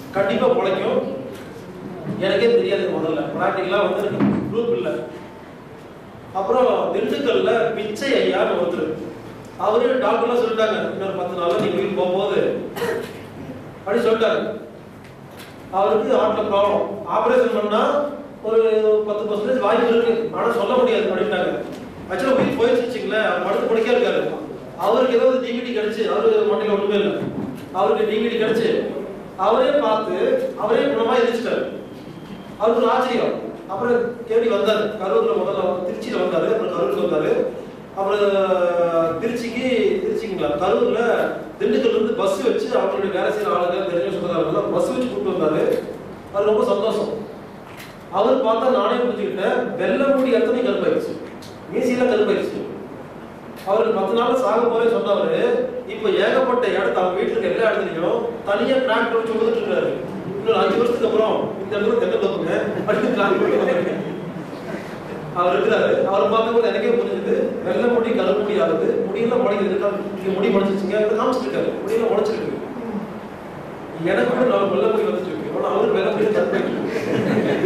கண்டிப்பா பிழைக்கும் எனக்கே தெரியாது முதல்ல ப்ராக்டிக்கலா வந்து எனக்கு ப்ரூஃப் இல்லை அப்புறம் திண்டுக்கல்ல பிச்சை ஐயான்னு ஒருத்தர் அவரு டாக்டர்லாம் சொல்லிட்டாங்க இன்னொரு பத்து நாள்ல நீ உயிர் போகும்போது அப்படி சொல்லிட்டாரு அவருக்கு ஹார்ட்ல ப்ராப்ளம் ஆபரேஷன் பண்ணா ஒரு பத்து பர்சன்டேஜ் வாய்ப்பு இருக்கு ஆனா சொல்ல முடியாது அப்படின்ட்டாங்க ஆக்சுவலா உயிர் போயிடுச்சு வச்சுங்களேன் அவர் படுத்து படிக்க இருக்காரு அவருக்கு ஏதாவது டிவிடி கிடைச்சு அவரு மண்டையில ஒண்ணுமே இல்லை அவருக்கு டிவிடி கிடைச்சு அவரே பார்த்து அவரே குணமா எதிர்ச்சிட்டாரு அவருக்கு ஒரு ஆச்சரியம் அப்புறம் தேடி வந்தாரு கரூர்ல முதல்ல வந்து திருச்சியில வந்தாரு அப்புறம் கரூருக்கு வந்தாரு அப்புறம் திருச்சிக்கு திருச்சிங்களா கரூர்ல திண்டுக்கல்ல இருந்து பஸ் வச்சு அவங்களுடைய வேலை செய்யற ஆளுங்க தெரிஞ்ச சொந்தக்காரங்க பஸ் வச்சு கூப்பிட்டு வந்தாரு அது ரொம்ப சந்தோஷம் அவர் பார்த்தா நானே புரிஞ்சுக்கிட்டேன் வெள்ளை முடி எத்தனை கருப்பாயிருச்சு மீசியெல்லாம் கருப்பாயிருச்சு அவருக்கு பத்து நாள் சாக போறே சொன்னவரு இப்ப ஏகப்பட்ட இடத்த அவங்க வீட்டுல இருக்க எல்லா இடத்துலயும் தனியா டிராக்டர் வச்சு உழுதுட்டு இருக்காரு இன்னொரு அஞ்சு வருஷத்துக்கு அப்புறம் இந்த இடத்துல தென்னை தப்புங்க அடுத்து டிராக்டர் அவர் இருக்கிறாரு அவர் பார்க்கும்போது எனக்கே புரிஞ்சுது வெள்ளை முடி கருப்பு முடி ஆகுது முடியெல்லாம் முளைக்குது இருக்கா இங்க முடி முளைச்சிருச்சுங்க அவர் காமிச்சிருக்காரு முடியெல்லாம் முளைச்சிருக்கு எனக்கு கூட நான் வெள்ளை முடி வந்துட்டு இருக்கு ஆனா அவருக்கு வெள்ளை முடி கருப்பாயிட்டு இருக்கு